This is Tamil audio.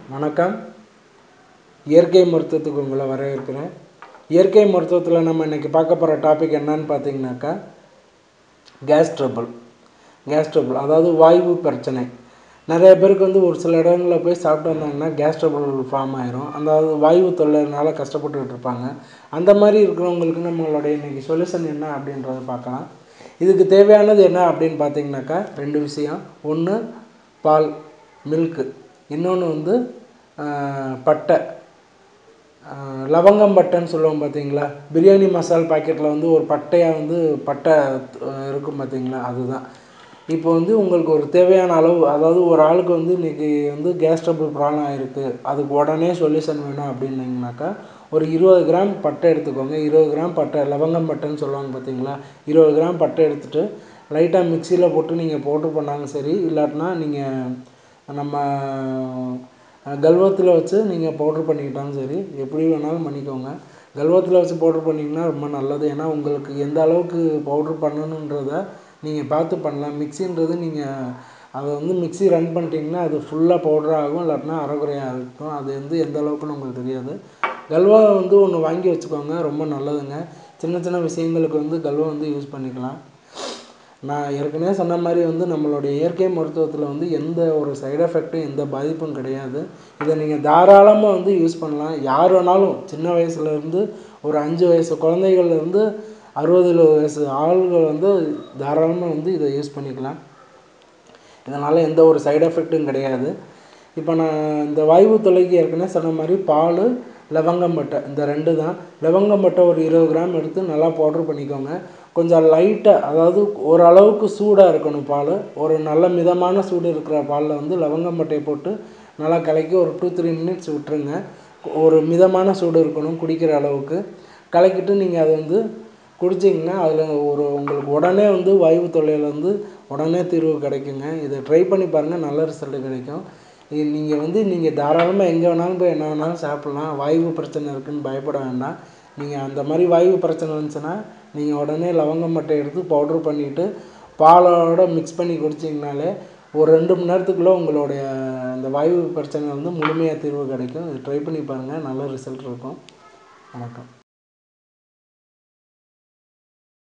வணக்கம் இயற்கை மருத்துவத்துக்கு உங்களை வரவேற்கிறேன் இயற்கை மருத்துவத்தில் நம்ம இன்றைக்கி பார்க்க போகிற டாபிக் என்னன்னு பார்த்தீங்கன்னாக்கா கேஸ் ட்ரபிள் கேஸ் ட்ரபிள் அதாவது வாய்வு பிரச்சனை நிறைய பேருக்கு வந்து ஒரு சில இடங்களில் போய் சாப்பிட்டு வந்தாங்கன்னா கேஸ் ட்ரபிள் ஃபார்ம் ஆயிரும் அதாவது வாய்வு தொல்லைனால கஷ்டப்பட்டுக்கிட்டு இருப்பாங்க அந்த மாதிரி இருக்கிறவங்களுக்கு நம்மளுடைய இன்றைக்கி சொல்யூஷன் என்ன அப்படின்றத பார்க்கலாம் இதுக்கு தேவையானது என்ன அப்படின்னு பார்த்தீங்கன்னாக்கா ரெண்டு விஷயம் ஒன்று பால் மில்க்கு இன்னொன்று வந்து ஆஹ், பட்டை ஆஹ், லவங்கம் பட்டைன்னு சொல்லுவோம் பார்த்தீங்களா பிரியாணி மசால் பாக்கெட்டில் வந்து ஒரு பட்டையாக வந்து பட்டை ஆஹ், இருக்கும் பார்த்தீங்களா அதுதான் இப்போ வந்து உங்களுக்கு ஒரு தேவையான அளவு அதாவது ஒரு ஆளுக்கு வந்து இன்றைக்கி வந்து கேஸ் ட்ரபிள் ப்ராப்ளம் ஆகிருக்கு அதுக்கு உடனே சொல்யூஷன் வேணும் அப்படின்னீங்கனாக்கா ஒரு இருபது கிராம் பட்டை எடுத்துக்கோங்க இருபது கிராம் பட்டை லவங்கம் பட்டைன்னு சொல்லுவாங்க பார்த்தீங்களா இருபது கிராம் பட்டை எடுத்துகிட்டு லைட்டாக மிக்சியில் போட்டு நீங்கள் போட்டு பண்ணாலும் சரி இல்லாட்டினா நீங்கள் நம்ம கல்வத்தில் வச்சு நீங்கள் பவுட்ரு பண்ணிக்கிட்டாலும் சரி எப்படி வேணாலும் பண்ணிக்கோங்க கல்வத்தில் வச்சு பவுட்ரு பண்ணிங்கன்னா ரொம்ப நல்லது ஏன்னா உங்களுக்கு எந்த அளவுக்கு பவுட்ரு பண்ணணுன்றத நீங்கள் பார்த்து பண்ணலாம் மிக்சின்றது நீங்கள் அதை வந்து மிக்ஸி ரன் பண்ணிட்டீங்கன்னா அது ஃபுல்லாக பவுடர் ஆகும் இல்லாட்டினா அரைகுறையாக இருக்கும் அது வந்து எந்த அளவுக்குன்னு உங்களுக்கு தெரியாது கல்வா வந்து ஒன்று வாங்கி வச்சுக்கோங்க ரொம்ப நல்லதுங்க சின்ன சின்ன விஷயங்களுக்கு வந்து கல்வா வந்து யூஸ் பண்ணிக்கலாம் நான் ஏற்கனவே சொன்ன மாதிரி வந்து நம்மளுடைய இயற்கை மருத்துவத்தில் வந்து எந்த ஒரு சைடு எஃபெக்ட்டும் எந்த பாதிப்பும் கிடையாது இதை நீங்கள் தாராளமாக வந்து யூஸ் பண்ணலாம் யார் வேணாலும் சின்ன வயசுலேருந்து ஒரு அஞ்சு வயசு குழந்தைகள்லேருந்து அறுபது எழுபது வயசு ஆள்கள் வந்து தாராளமாக வந்து இதை யூஸ் பண்ணிக்கலாம் இதனால் எந்த ஒரு சைடு எஃபெக்ட்டும் கிடையாது இப்போ நான் இந்த வாய்வு தொலைக்கு ஏற்கனவே சொன்ன மாதிரி பால் லவங்கம் பட்டை இந்த ரெண்டு தான் லவங்கம் பட்டை ஒரு இருபது கிராம் எடுத்து நல்லா பவுட்ரு பண்ணிக்கோங்க கொஞ்சம் லைட்டாக அதாவது ஓரளவுக்கு சூடாக இருக்கணும் பால் ஒரு நல்ல மிதமான சூடு இருக்கிற பாலில் வந்து லவங்கம் பட்டையை போட்டு நல்லா கலக்கி ஒரு டூ த்ரீ மினிட்ஸ் விட்டுருங்க ஒரு மிதமான சூடு இருக்கணும் குடிக்கிற அளவுக்கு கலக்கிட்டு நீங்கள் அதை வந்து குடிச்சிங்கன்னா அதில் ஒரு உங்களுக்கு உடனே வந்து வாய்வு தொல்லையில் வந்து உடனே தீர்வு கிடைக்குங்க இதை ட்ரை பண்ணி பாருங்கள் நல்ல ரிசல்ட் கிடைக்கும் இது நீங்கள் வந்து நீங்கள் தாராளமாக எங்கே வேணாலும் போய் என்ன வேணாலும் சாப்பிட்லாம் வாய்வு பிரச்சனை இருக்குன்னு பயப்பட வேண்டாம் நீங்கள் அந்த மாதிரி வாய்வு பிரச்சனை இருந்துச்சுன்னா நீங்கள் உடனே லவங்கம் மட்டை எடுத்து பவுட்ரு பண்ணிவிட்டு பாலோட மிக்ஸ் பண்ணி குடிச்சிங்கனாலே ஒரு ரெண்டு மணி நேரத்துக்குள்ளே உங்களுடைய அந்த வாய்வு பிரச்சனை வந்து முழுமையாக தீர்வு கிடைக்கும் இது ட்ரை பண்ணி பாருங்கள் நல்ல ரிசல்ட் இருக்கும் வணக்கம்